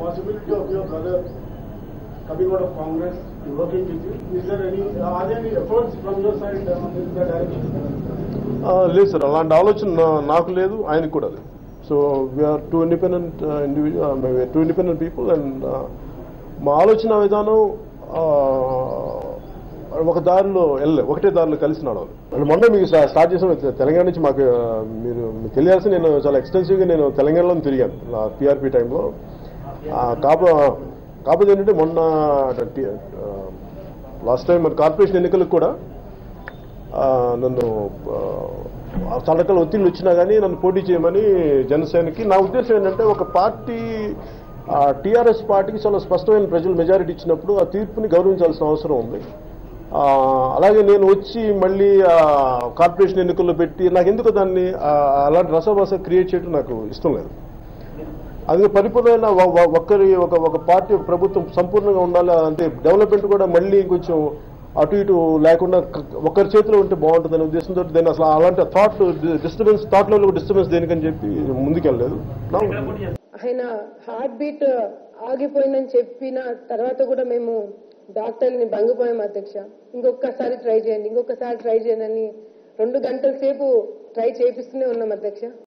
possibility of your brother coming out of Congress and working with you? Is there any, are there any efforts from your side uh, in that direction? ఆ, లేదు sir అలాంటి ఆలోచన నా- నాకు లేదు ఆయనకు కూడా లేదు so we're two independent individual two independent people and మా ఆలోచన విధానం ఆ, ఒక దారిలో వెళ్ళలే ఒకటే దారిలో కలిసి నడవాలి అంటే మొన్న మీకు స్టా- స్టార్ట్ చేసాం తెలంగాణ నుంచి మాకు ఆ, మీరు మీకు తెలియాల్సి నేను చాలా ఎక్స్టెన్సివ్గా నేను తెలంగాణలో తిరిగాను పిఆర్పి టైంలో కాపో కాకపోతే ఏంటంటే మొన్న లాస్ట్ టైం మన కార్పొరేషన్ ఎన్నికలకు కూడా ఆ, నన్ను ఆ, చాలా రకాల ఒత్తిళ్ళు వచ్చినా కానీ నన్ను పోటీ చేయమని జనసేనకి నా ఉద్దేశం ఏంటంటే ఒక పార్టీ టీఆర్ఎస్ పార్టీకి చాలా స్పష్టమైన ప్రజలు మెజారిటీ ఇచ్చినప్పుడు ఆ తీర్పుని గౌరవించాల్సిన అవసరం ఉంది ఆ, అలాగే నేను వచ్చి మళ్ళీ ఆ, కార్పొరేషన్ ఎన్నికల్లో పెట్టి నాకు ఎందుకు దాన్ని ఆ, అలాంటి రసభాస క్రియేట్ చేయడం నాకు ఇష్టం లేదు అది పరిపూర్ణమైన ఒ- ఒ- ఒక్కరి ఒక ఒక పార్టీ ఒక ప్రభుత్వం సంపూర్ణంగా ఉండాలి అంటే డెవలప్మెంట్ కూడా మళ్ళీ కొంచెం అటు ఇటు లేకుండా క- ఒకరి చేతిలో ఉంటే బాగుంటుందనే ఉద్దేశంతో నేను అసలు అలాంటి thought disturbance thought level disturbance దేనికని చెప్పి ముందుకెళ్ళలేదు నా- ఆయన హార్ట్ బీట్ ఆగిపోయిందని చెప్పిన తర్వాత కూడా మేము డాక్టర్ని బంగిపోయాం అధ్యక్ష ఇంకొకసారి ట్రై చేయండి ఇంకొకసారి ట్రై చేయండి అని రెండు గంటల సేపు ట్రై చేపిస్తూనే ఉన్నాం అధ్యక్ష